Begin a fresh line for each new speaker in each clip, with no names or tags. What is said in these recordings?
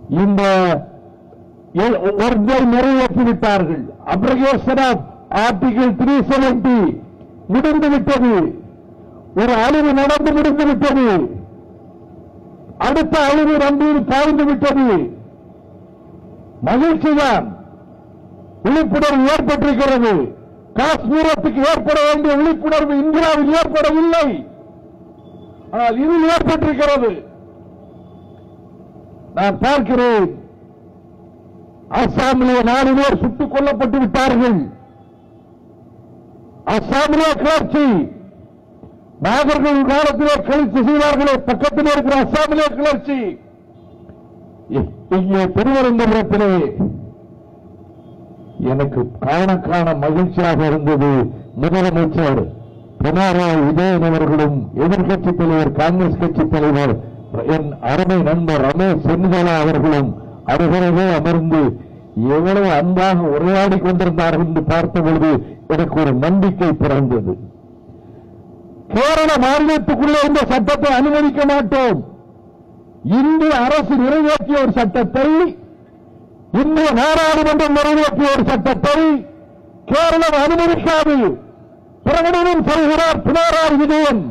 இந்த எ- ஒன்றை நிறைவேற்றிவிட்டார்கள் abrogation of article three seventy முடிந்து விட்டது ஒரு அழிவு நடந்து முடிந்து விட்டது அடுத்த அழிவு நம்பியில் பாய்ந்து விட்டது மகிழ்ச்சிதான் விழிப்புணர்வு ஏற்பட்டிருக்கிறது காஷ்மீரத்துக்கு ஏற்பட வேண்டிய விழிப்புணர்வு இந்தியாவில் ஏற்படவில்லை ஆனால் இதில் ஏற்பட்டிருக்கிறது நான் பார்க்கிறேன் அஸ்ஸாமிலே நாலு பேர் சுட்டுக் கொல்லப்பட்டு விட்டார்கள் அஸ்ஸாமிலே கிளர்ச்சி நாகர்கள் காலத்திலே கிளர்ச்சி செய்வார்களே பக்கத்தில் இருக்கிற அஸ்ஸாமிலே கிளர்ச்சி இ- இங்கே திருவனந்தபுரத்திலே எனக்கு காண காண மகிழ்ச்சியாக இருந்தது முதலமைச்சர் பினராயி விஜயன் அவர்களும் எதிர்க்கட்சி தலைவர் காங்கிரஸ் கட்சி தலைவர் என் அருமை நண்பர் ரமேஷ் சென்னிதலா அவர்களும் அருகருகே அமர்ந்து எவ்வளவு அன்பாக உரையாடி கொண்டிருந்தார்கள் என்று பார்த்த பொழுது எனக்கு ஒரு நம்பிக்கை பிறந்தது கேரள மாநிலத்துக்குள்ளே இந்த சட்டத்தை அனுமதிக்க மாட்டோம் இந்திய அரசு நிறைவேற்றிய ஒரு சட்டத்தை இந்திய நாடாளுமன்றம் நிறைவேற்றிய ஒரு சட்டத்தை கேரளம் அனுமதிக்காது பிரகடனம் செய்கிறார் பினராயி விஜயன்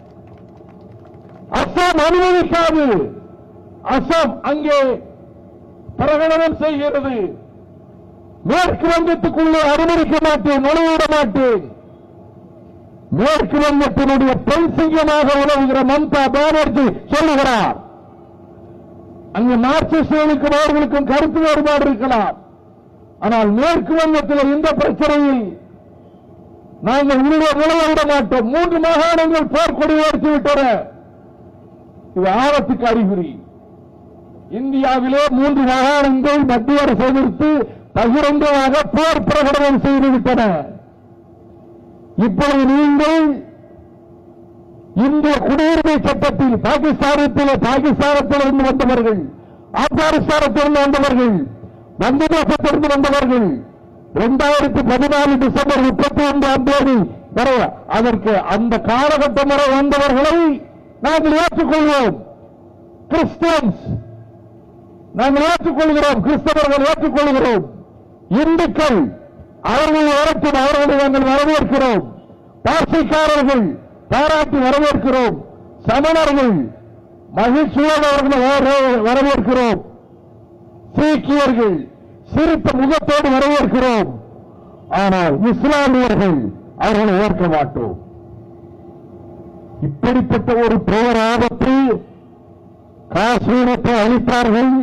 அஸ்ஸாம் அனுமதிக்காது அஸ்ஸாம் அங்கே பிரகடனம் செய்கிறது மேற்கு வங்கத்துக்குள்ளே அனுமதிக்க மாட்டேன் நுழைவிட மாட்டேன் மேற்கு வங்கத்தினுடைய பெண் சிங்கமாக உலவுகிற மம்தா பானர்ஜி சொல்லுகிறார் அங்கு மார்க்சிஸ்டுகளுக்கும் அவர்களுக்கும் கருத்து வேறுபாடு இருக்கலாம் ஆனால் மேற்கு வங்கத்தில் இந்த பிரச்சனையில் நாங்கள் உள்ளே நுழைய விட மாட்டோம் மூன்று மாகாணங்கள் போர்க்கொடி உயர்த்தி விட்டன இது ஆபத்துக்கு அறிகுறி இந்தியாவிலே மூன்று மாகாணங்கள் மத்திய அரசு எதிர்த்து பகிரங்கமாக போர் பிரகடனம் செய்துவிட்டன இப்பொழுது நீங்கள் இந்திய குடியுரிமை சட்டத்தில் பாகிஸ்தானத்தில் பாகிஸ்தானத்திலிருந்து வந்தவர்கள் ஆப்கானிஸ்தானத்திலிருந்து வந்தவர்கள் வங்கதேசத்திலிருந்து வந்தவர்கள் இரண்டாயிரத்தி பதினாலு டிசம்பர் முப்பத்தி ஒன்றாம் தேதி வரை அதற்கு அந்த காலகட்டம் வரை வந்தவர்களை நாங்கள் ஏற்றுக்கொள்வோம் கிறிஸ்டியன்ஸ் நாங்கள் ஏற்றுக்கொள்கிறோம் கிறிஸ்தவர்கள் ஏற்றுக்கொள்கிறோம் இந்துக்கள் அவர்கள் வரட்டும் அவர்களை நாங்கள் வரவேற்கிறோம் பாசிக்காரர்கள் பாராட்டி வரவேற்கிறோம் சமணர்கள் மகிழ்ச்சியோடு அவர்களை வர- வரவேற்கிறோம் சீக்கியர்கள் சிரித்த முகத்தோடு வரவேற்கிறோம் ஆனால் இஸ்லாமியர்கள் அவர்களை ஏற்க மாட்டோம் இப்படிப்பட்ட ஒரு பேர் ஆபத்து காஷ்மீரத்தை அளித்தார்கள்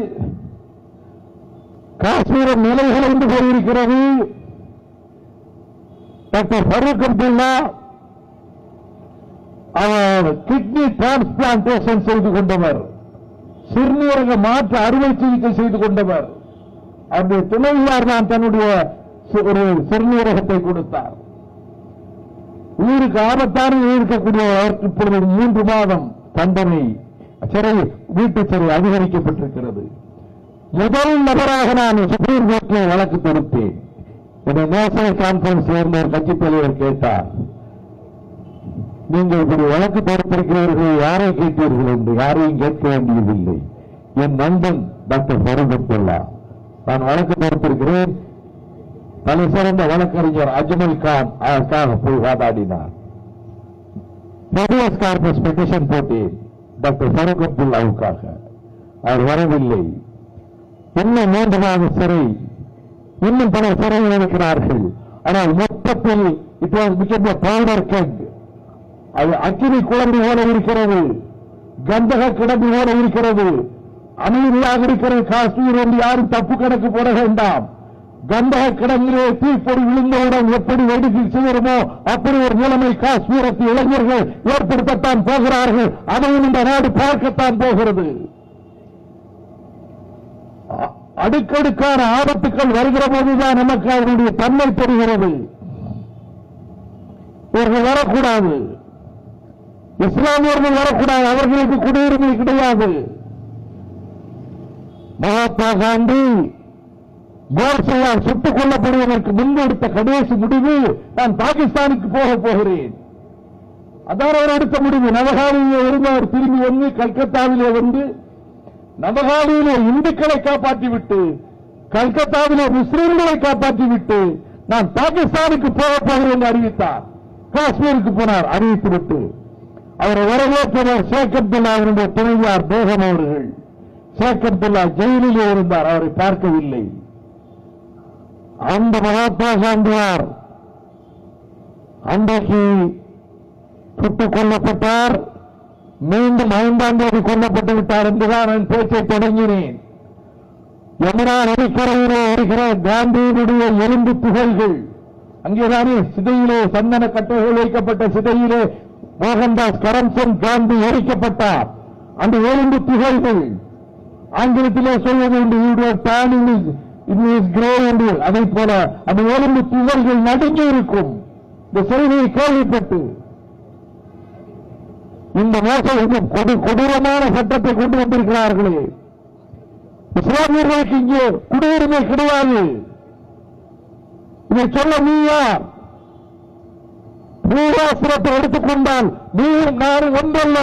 காஷ்மீரம் நிலைகுலைந்து போயிருக்கிறது டாக்டர் ஃபரூக் அப்துல்லா அவர் கிட்னி டிரான்ஸ்பிளான்டேஷன் செய்து கொண்டவர் சிறுநீரக மாற்று அறுவை சிகிச்சை செய்து கொண்டவர் அவருடைய துணைவியார் தான் தன்னுடைய சி- ஒரு சிறுநீரகத்தை கொடுத்தார் உயிருக்கு ஆபத்தான இருக்கக்கூடிய அவருக்கு இப்பொழுது மூன்று மாதம் தண்டனை சிறை வீட்டு சிறை அதிகரிக்கப்பட்டிருக்கிறது முதல் நபராக நான் சுப்ரீம் கோர்ட்டில் வழக்கு தொடுத்தேன் என்னை நேஷனல் கான்பரன்ஸ் சேர்ந்த ஒரு கட்சித் தலைவர் கேட்டார் நீங்கள் இப்படி வழக்கு தொடுத்திருக்கிறீர்கள் யாரை கேட்டீர்கள் என்று யாரையும் கேட்க வேண்டியதில்லை என் நண்பன் டாக்டர் ஃபரூக் அப்துல்லா நான் வழக்கு தொடுத்திருக்கிறேன் தலை சிறந்த வழக்கறிஞர் அஜ்மல் கான் அதற்காக போய் வாதாடினார் ஹெவியஸ் கார்பஸ் பெட்டிஷன் போட்டேன் டாக்டர் ஃபரூக் அப்துல்லாவுக்காக அவர் வரவில்லை இன்னும் மூன்று மாத சிறை இன்னும் பல சிறையில் இருக்கிறார்கள் ஆனால் மொத்தத்தில் it was become powder keg அது அக்கினி குழம்பு போல இருக்கிறது கந்தக கிடம்பு போல இருக்கிறது அமைதியாக இருக்கிறது காஷ்மீர் என்று யாரும் தப்பு கணக்கு போட வேண்டாம் கந்தக கிடங்கிலே தீப்பொடி விழுந்தவுடன் எப்படி வெடிக்கு செய்கிறோமோ அப்படி ஒரு நிலைமை காஷ்மீரத்து இளைஞர்கள் ஏற்படுத்தத்தான் போகிறார்கள் அதையும் இந்த நாடு பார்க்கத்தான் போகிறது அ- அடுக்கடுக்கான ஆபத்துக்கள் வருகிற போதுதான் நமக்கு அவர்களுடைய தன்மை தெரிகிறது இவர்கள் வரக்கூடாது இஸ்லாமியர்கள் வரக்கூடாது அவர்களுக்கு குடியுரிமை கிடையாது மகாத்மா காந்தி கோர்சையால் சுட்டுக் கொல்லப்படுவதற்கு முன்னெடுத்த கடைசி முடிவு நான் பாகிஸ்தானுக்கு போக போகிறேன் அதான் அவர் எடுத்த முடிவு நவகாலியிலே இருந்து அவர் திரும்பி வந்து கல்கத்தாவிலே வந்து நவகாலியிலே இந்துக்களை காப்பாற்றிவிட்டு கல்கத்தாவிலே முஸ்லிம்களை காப்பாற்றிவிட்டு நான் பாகிஸ்தானுக்கு போகப் போகிறேன் என்று அறிவித்தார் காஷ்மீருக்கு போனார் அறிவித்துவிட்டு அவரை வரவேற்றவர் ஷேக் அப்துல்லா அவருடைய துணைவியார் பேகம் அவர்கள் ஷேக் அப்துல்லா ஜெயிலிலே இருந்தார் அவரை பார்க்கவில்லை அந்த மகாத்மா காந்தியார் அன்றைக்கு சுட்டுக் கொல்லப்பட்டார் மீண்டும் ஐந்தாம் தேதி கொல்லப்பட்டு விட்டார் என்றுதான் நான் பேச்சை தொடங்கினேன் யமுனா நதிக்கரையிலே இருக்கிற காந்தியினுடைய எலும்பு துகள்கள் அங்கேதானே சிதையிலே சந்தன கட்டைகள் வைக்கப்பட்ட சிதையிலே மோகன்தாஸ் கரம்சந்த் காந்தி எரிக்கப்பட்டார் அந்த எலும்பு துகள்கள் ஆங்கிலத்திலே சொல்வது உண்டு இவருடைய பேன் கிரே என்று அதை போல அந்த எலும்பு துகள்கள் நடுங்கி இருக்கும் இந்த செய்தியை கேள்விப்பட்டு இந்த மோசம் இந்த கொடு கொடூரமான சட்டத்தை கொண்டு வந்திருக்கிறார்களே இஸ்லாமியர்களுக்கு இங்கே குடியுரிமை கிடையாது இதை சொல்ல நீ யார் பூராசுரத்தை எடுத்துக்கொண்டால் நீயும் நானும் ஒன்றல்ல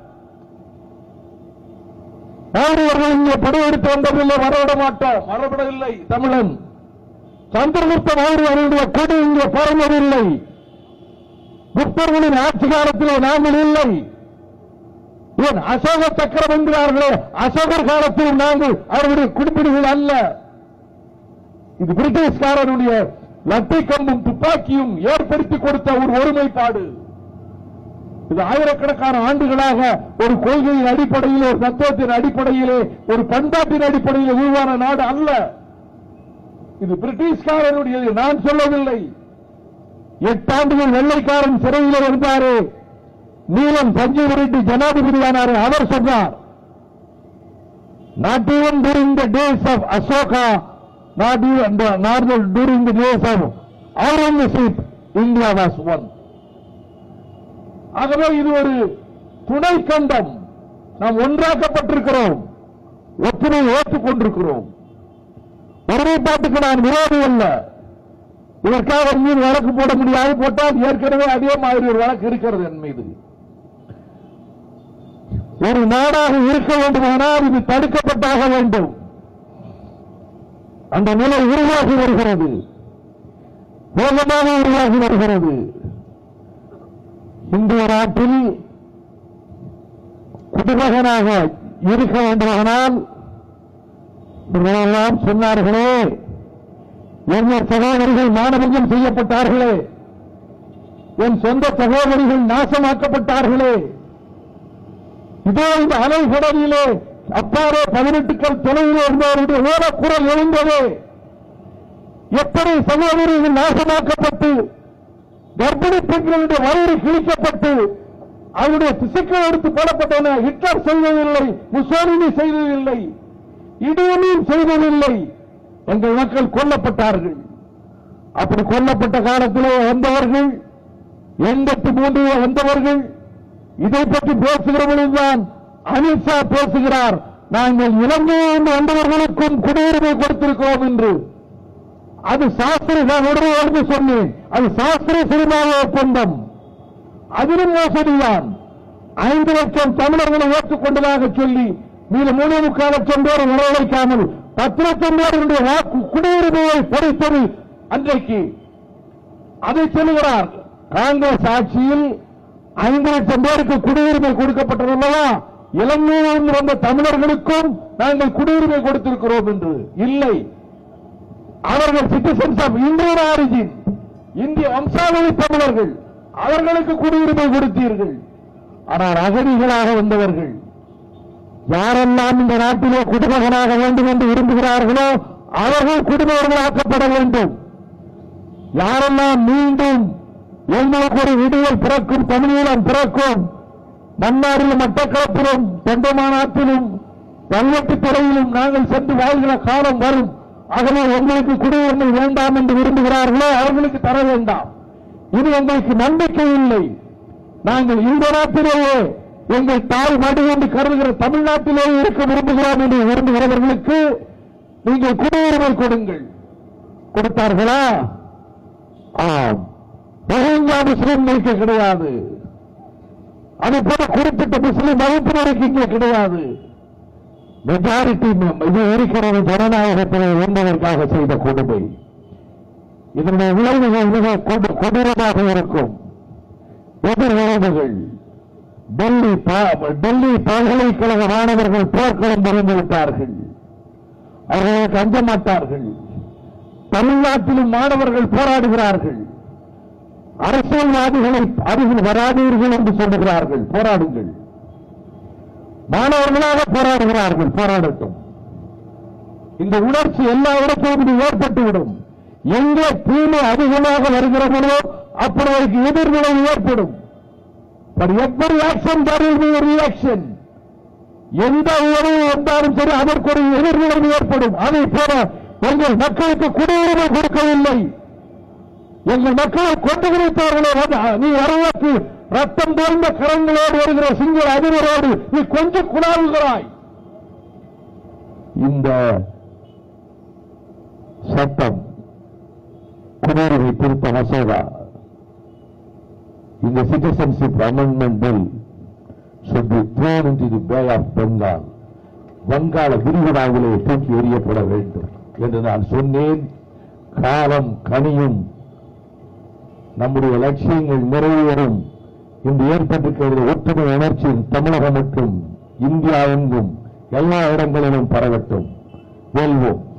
ஆரியர்கள் இங்கே படையெடுத்து வந்ததில்லை வரவிட மாட்டோம் வரவிடவில்லை தமிழன் சந்திரகுப்த மௌரியர்களுடைய கொடி இங்கே பறந்ததில்லை குப்தர்களின் ஆட்சி காலத்திலே நாங்கள் இல்லை ஏன் அசோக சக்கரம் என்கிறார்களே அசோகர் காலத்தில் நாங்கள் அவருடைய குடிப்பிடிகள் அல்ல இது பிரிட்டிஷ்காரனுடைய லட்டை கம்பும் துப்பாக்கியும் ஏற்படுத்தி கொடுத்த ஒரு ஒருமைப்பாடு இது ஆயிரக்கணக்கான ஆண்டுகளாக ஒரு கொள்கையின் அடிப்படையிலே ஒரு தத்துவத்தின் அடிப்படையிலே ஒரு பண்பாட்டின் அடிப்படையில் உருவான நாடு அல்ல இது பிரிட்டிஷ்காரனுடையது நான் சொல்லவில்லை எட்டாண்டுகள் வெள்ளைக்காரன் சிறையில் இருந்தாரே நீலம் சஞ்சீவ் ரெட்டி ஜனாதிபதியானார் அவர் சொன்னார் not even during the days of Ashoka, not even not during the days of Aurangzeb, India was one. ஆகவே இது ஒரு துணை கண்டம் நாம் ஒன்றாக்கப்பட்டிருக்கிறோம் ஒற்றுமை ஏற்றுக் கொண்டிருக்கிறோம் ஒருமைப்பாட்டுக்கு நான் விரோதி அல்ல இதற்காக என் மீது வழக்கு போட முடியாது போட்டால் ஏற்கனவே அதே மாதிரி ஒரு வழக்கு இருக்கிறது என் மீது ஒரு நாடாக இருக்க வேண்டுமானால் இது தடுக்கப்பட்டாக வேண்டும் அந்த நிலை உருவாகி வருகிறது வேகமாக உருவாகி வருகிறது இந்திய நாட்டில் குடிமகனாக இருக்க வேண்டுமானால் இவர்களெல்லாம் சொன்னார்களே என் சகோதரிகள் மானபங்கம் செய்யப்பட்டார்களே என் சொந்த சகோதரிகள் நாசமாக்கப்பட்டார்களே இதோ இந்த அலைகடலிலே அப்பாறே பதினெட்டுக்கள் தொலைவில் இருந்தவருடைய ஓர குரல் எழுந்தது எப்படி சகோதரிகள் நாசமாக்கப்பட்டு கர்ப்பிணி பெண்களுடைய வயிறு கிழிக்கப்பட்டு அவருடைய திசுக்கள் எடுத்து போடப்பட்டன ஹிட்லர் செய்ததில்லை முசோலினி செய்ததில்லை இடியமீன் செய்ததில்லை எங்கள் மக்கள் கொல்லப்பட்டார்கள் அப்படி கொல்லப்பட்ட காலத்திலே வந்தவர்கள் எண்பத்தி மூன்றிலே வந்தவர்கள் இதை பற்றி பேசுகிற பொழுதுதான் அமித்ஷா பேசுகிறார் நாங்கள் இலங்கையில் வந்தவர்களுக்கும் குடியுரிமை கொடுத்திருக்கிறோம் என்று அது சாஸ்திரி நான் உடனே வந்து சொன்னேன் அது சாஸ்திரி சினிமாவை ஒப்பந்தம் அதிலும் மோசடிதான் ஐந்து லட்சம் தமிழர்களை ஏற்றுக்கொண்டதாக சொல்லி மீது மூணு முக்கால் லட்சம் பேர் வரவழைக்காமல் பத்து லட்சம் பேருடைய வாக்கு குடியுரிமையை பறித்தது அன்றைக்கு அதை சொல்லுகிறார் காங்கிரஸ் ஆட்சியில் ஐந்து லட்சம் பேருக்கு குடியுரிமை கொடுக்கப்பட்டதல்லவா இலங்கையிலிருந்து வந்த தமிழர்களுக்கும் நாங்கள் குடியுரிமை கொடுத்திருக்கிறோம் என்று இல்லை அவர்கள் சிட்டிசன்ஸ் ஆஃப் இந்தியன் ஆரிஜின் இந்திய வம்சாவளி தமிழர்கள் அவர்களுக்கு குடியுரிமை கொடுத்தீர்கள் ஆனால் அகதிகளாக வந்தவர்கள் யாரெல்லாம் இந்த நாட்டிலே குடிமகனாக வேண்டும் என்று விரும்புகிறார்களோ அவர்கள் குடிமகர்களாக்கப்பட வேண்டும் யாரெல்லாம் மீண்டும் எங்களுக்கு ஒரு விடுதல் பிறக்கும் தமிழீழம் பிறக்கும் மன்னாரிலும் மட்டக்களப்பிலும் தொண்டமானாத்திலும் கல்வெட்டுத்துறையிலும் நாங்கள் சென்று வாழ்கிற காலம் வரும் ஆகவே எங்களுக்கு குடியுரிமை வேண்டாம் என்று விரும்புகிறார்களோ அவர்களுக்கு தர வேண்டாம் இது எங்களுக்கு நம்பிக்கை இல்லை நாங்கள் இந்த நாட்டிலேயே எங்கள் தாய் மடி என்று கருதுகிற தமிழ்நாட்டிலேயே இருக்க விரும்புகிறோம் என்று விரும்புகிறவர்களுக்கு நீங்கள் குடியுரிமை கொடுங்கள் கொடுத்தார்களா ஆம் ரோஹிங்கா முஸ்லிம்களுக்கு கிடையாது அது போல குறிப்பிட்ட முஸ்லிம் வகுப்பினருக்கு இங்கே கிடையாது மெஜாரிட்டி இது இருக்கிறது ஜனநாயகத்தை என்பதற்காக செய்த கொடுமை இதனுடைய விளைவுகள் மிக கொடு- கொடூரமாக இருக்கும் எதிர்விளைவுகள் டெல்லி பா- டெல்லி பல்கலைக்கழக மாணவர்கள் போர்க்களம் புரிந்து விட்டார்கள் அவர்களுக்கு அஞ்ச மாட்டார்கள் தமிழ்நாட்டிலும் மாணவர்கள் போராடுகிறார்கள் அரசியல்வாதிகளை அருகில் வராதீர்கள் என்று சொல்லுகிறார்கள் போராடுங்கள் மாணவர்களாக போராடுகிறார்கள் போராடட்டும் இந்த உணர்ச்சி எல்லா இடத்திலும் இது ஏற்பட்டுவிடும் எங்கே தீமை அதிகமாக வருகிறதோ அப்பொழுது எதிர்விளைவு ஏற்படும் பட் எப்படி action there will be a reaction எந்த உறவு வந்தாலும் சரி அதற்கு ஒரு எதிர்விளைவு ஏற்படும் அதை போல எங்கள் மக்களுக்கு குடியுரிமை கொடுக்கவில்லை எங்கள் மக்களை கொண்டு கிடைத்தவர்களே வந்து, நீ வரவேற்று ரத்தம் தோய்ந்த கரங்களோடு வருகிற சிங்கள அதிபரோடு நீ கொஞ்சம் குணாவுகிறாய் இந்த சட்டம் குடியுரிமை திருத்த மசோதா இந்த citizenship amendment bill should be thrown into the Bay of Bengal வங்காள விரிகுடாவிலே தூக்கி எறியப்பட வேண்டும் என்று நான் சொன்னேன் காலம் கனியும் நம்முடைய லட்சியங்கள் நிறைவேறும் இன்று ஏற்பட்டிருக்கிற ஒற்றுமை உணர்ச்சி தமிழகம் மட்டும் இந்தியா எங்கும் எல்லா இடங்களிலும் பரவட்டும் வெல்வோம்